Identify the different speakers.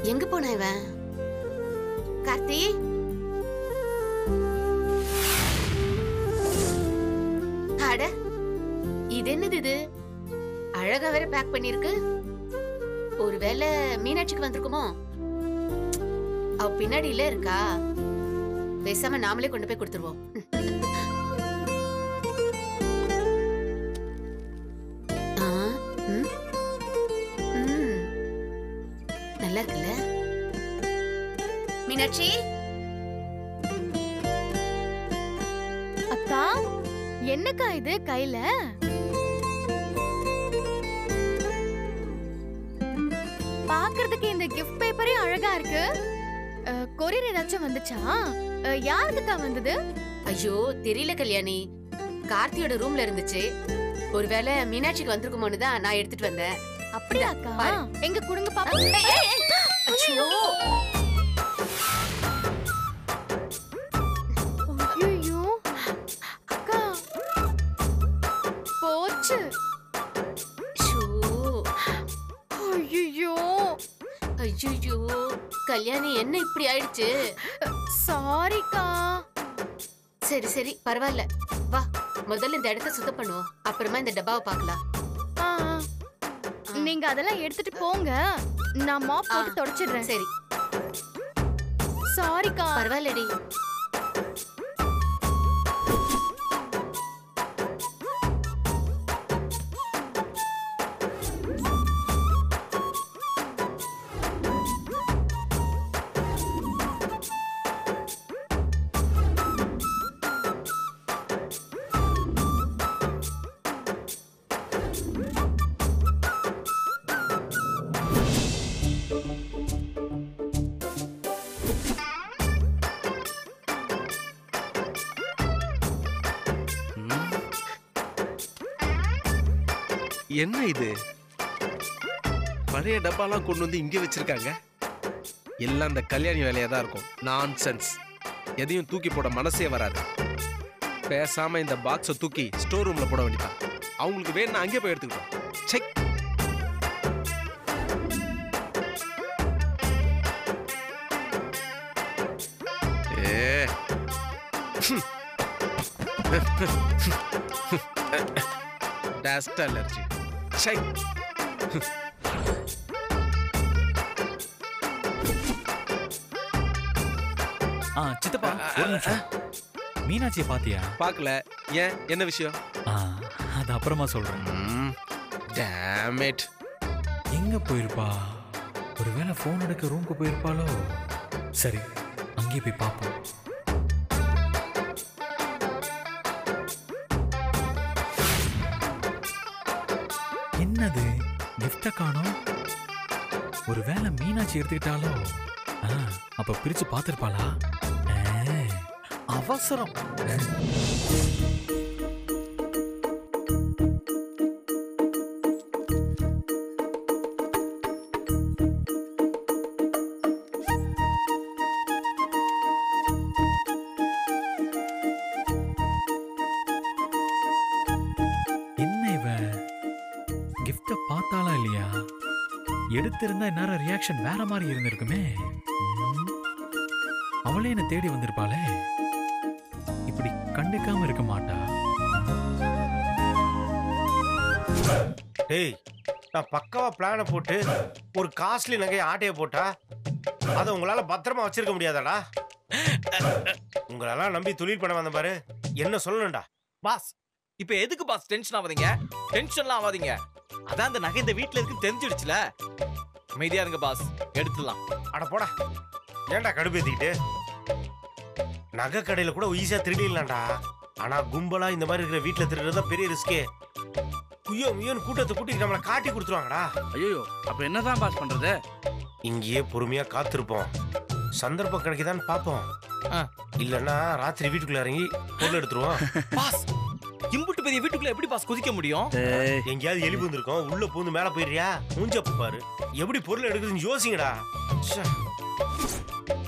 Speaker 1: எங்க போன இவன் கார்த்தி அட இது என்னது இது அழகா வேற பேக் பண்ணிருக்கு ஒருவேளை மீனாட்சிக்கு வந்திருக்குமோ அவ பின்னாடி இல்ல இருக்கா பேசாம நாமளே கொண்டு போய் கொடுத்துருவோம் ஆ, ம், ம். நல்லா இருக்குல்ல மீனாட்சி
Speaker 2: அக்கா என்னக்கா இது கையில பாக்குறதுக்கு இந்த கிஃப்ட் பேப்பரே அழகா இருக்கு கொரியர் ஏதாச்சும் வந்துச்சா அஹ், யாருக்குக்கா வந்தது
Speaker 1: ஐயோ தெரியல கல்யாணி கார்த்தியோட ரூம்ல இருந்துச்சு ஒருவேளை மீனாட்சிக்கு வந்திருக்குமோன்னு தான் நான் எடுத்துட்டு வந்தேன்
Speaker 2: அப்படியா அக்கா
Speaker 1: பாரு.
Speaker 2: எங்க கொடுங்க பாப்போம்
Speaker 1: அச்சோ
Speaker 2: ஐயோ அக்கா போச்சு
Speaker 1: ஷோ
Speaker 2: ஐயோ
Speaker 1: ஐயோ கல்யாணி என்ன இப்படி ஆயிடுச்சு
Speaker 2: சாரிக்கா
Speaker 1: சரி சரி பரவாயில்ல வா முதல்ல இந்த இடத்த சுத்தம் பண்ணுவோம் அப்புறமா இந்த டப்பாவை பார்க்கலாம்
Speaker 2: ஆ, ஆ. நீங்க அதெல்லாம் எடுத்துட்டு போங்க நான் மாப் போட்டு
Speaker 1: ஆ.
Speaker 2: தொடச்சிடுறேன்
Speaker 1: சரி
Speaker 2: சாரிக்கா
Speaker 1: பரவாயில்லடி
Speaker 3: ம். என்ன இது பழைய டப்பாலாம் கொண்டு வந்து இங்கே வச்சிருக்காங்க எல்லாம் இந்த கல்யாணி வேலையா தான் இருக்கும் நான்சென்ஸ் எதையும் தூக்கி போட மனசே வராது பேசாம இந்த பாக்ஸை தூக்கி ஸ்டோர் ரூம்ல போட வேண்டியதான் அவங்களுக்கு வேணும் அங்கே போய் எடுத்துக்கிட்டோம் செக் ஏ டஸ்ட் அலர்ஜி சை
Speaker 4: ஆ சித்தப்பா ஒரு நிமிஷம் மீனாட்சியை பாத்தியா
Speaker 3: பார்க்கல ஏன் என்ன விஷயம்
Speaker 4: ஆ அது அப்புறமா சொல்றேன்
Speaker 3: டேம் இட்
Speaker 4: எங்க போயிருப்பா ஒருவேளை ஃபோன் எடுக்க ரூமுக்கு போயிருப்பாளோ சரி அங்கேயே போய் பார்ப்போம் என்னது கிஃப்ட காணோம் ஒருவேளை மீனாட்சி எடுத்துக்கிட்டாலோ ஆ, அப்ப பிரிச்சு பார்த்திருப்பாளா ஆ, அவசரம் என்ன இவ கிஃப்ட பார்த்தாளா இல்லையா எடுத்திருந்தா இந்நேரம் ரியாக்ஷன் வேற மாதிரி இருந்திருக்குமே ம். அவளே என்ன தேடி வந்திருப்பாளே இப்படி கண்டுக்காம இருக்க மாட்டா
Speaker 5: டேய் நான் பக்காவா பிளானை போட்டு ஒரு காஸ்ட்லி நகையை ஆட்டைய போட்டா அதை உங்களால பத்திரமா வச்சிருக்க முடியாதாடா உங்களெல்லாம் நம்பி தொழில் பண்ண வந்த பாரு என்ன சொல்லணும்டா
Speaker 6: பாஸ் இப்ப எதுக்கு பாஸ் டென்ஷன் ஆகாதீங்க டென்ஷன்லாம் ஆகாதீங்க அதான் அந்த நகை இந்த வீட்ல இருக்கு தெரிஞ்சிடுச்சுல அமைதியா இருங்க பாஸ் எடுத்துடலாம்
Speaker 5: அட போடா ஏன்டா கடுப்பேத்திக்கிட்டு நகை கடையில கூட ஈஸியா திருடிடலாம்டா ஆனா கும்பலா இந்த மாதிரி இருக்கிற வீட்டுல திருடுறது தான் பெரிய ரிஸ்கே குய்யோ முய்யோன்னு கூட்டத்தை கூட்டி நம்மளை காட்டி கொடுத்துருவாங்கடா
Speaker 7: ஐயோ அப்ப என்னதான் பாஸ் பண்றது
Speaker 5: இங்கேயே பொறுமையா காத்திருப்போம் சந்தர்ப்பம் கிடைக்குதான்னு பார்ப்போம்
Speaker 6: ஆ.
Speaker 5: இல்லைன்னா ராத்திரி வீட்டுக்குள்ள இறங்கி பொருள் எடுத்துருவோம்
Speaker 6: பாஸ் இம்புட்டு பெரிய வீட்டுக்குள்ள எப்படி பாஸ் குதிக்க முடியும்
Speaker 7: ஏய்,
Speaker 5: எங்கேயாவது எலி பூந்திருக்கோம் உள்ள பூந்து மேல போயிடுறியா மூஞ்ச பாரு எப்படி பொருள் எடுக்குதுன்னு யோசிங்கடா ச்சே.